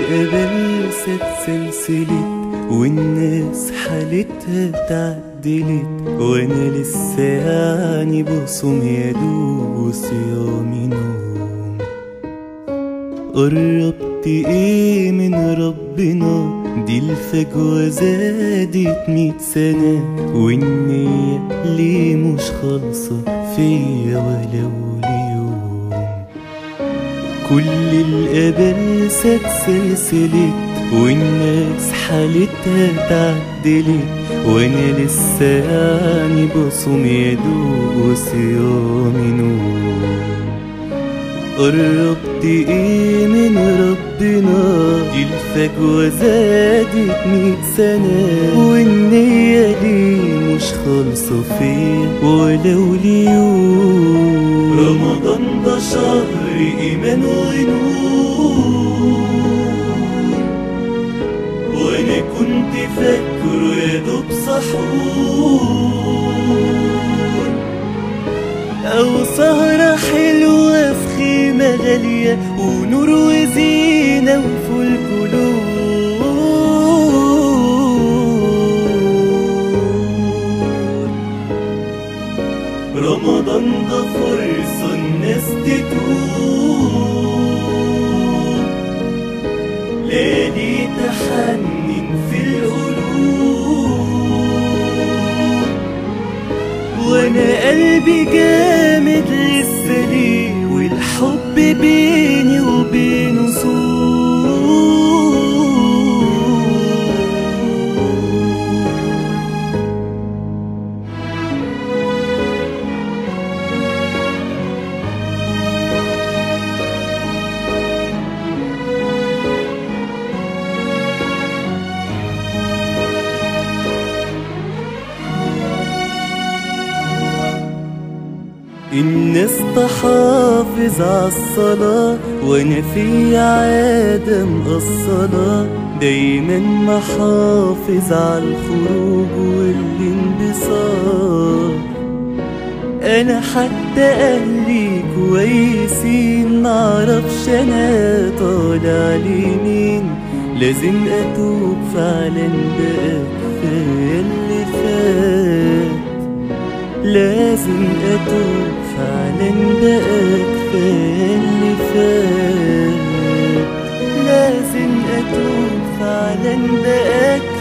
الأبلسة اتسلسلت والناس حالتها اتعدلت وانا لسه يعني بصوم يا دوب صيامي نوم قربت ايه من ربنا دي الفجوة زادت ميت سنة والنية ليه مش خالصة فيا ولو ليوم كل الأبلسة اتسلسلت والناس حالتها اتعدلت وانا لسه يعني بصوم يا دوب وصيامي نوم قربت ايه من ربنا دي الفجوة زادت ميت سنة والنية ليه مش خالصة فيا ولو ليوم رمضان ده شهر إيمان ونور وانا كنت فاكره يا دوب سحور او سهرة حلوة في خيمة غالية ونور وزينة وفولكلور رمضان ده فرصة الناس تتوب ليالي تحنن في القلوب وانا قلبي جامد لسه ليه والحب بيني وبينه سور الناس تحافظ عالصلاة وانا في عادة مقصلة دايما محافظ عالخروج والانبساط انا حتى اهلي كويسين معرفش انا طالع لمين لازم اتوب فعلا بقى كفايه اللي فات لازم اتوب فعلا بقى كفايه اللي فات لازم اتوب فعلا بقى كفايه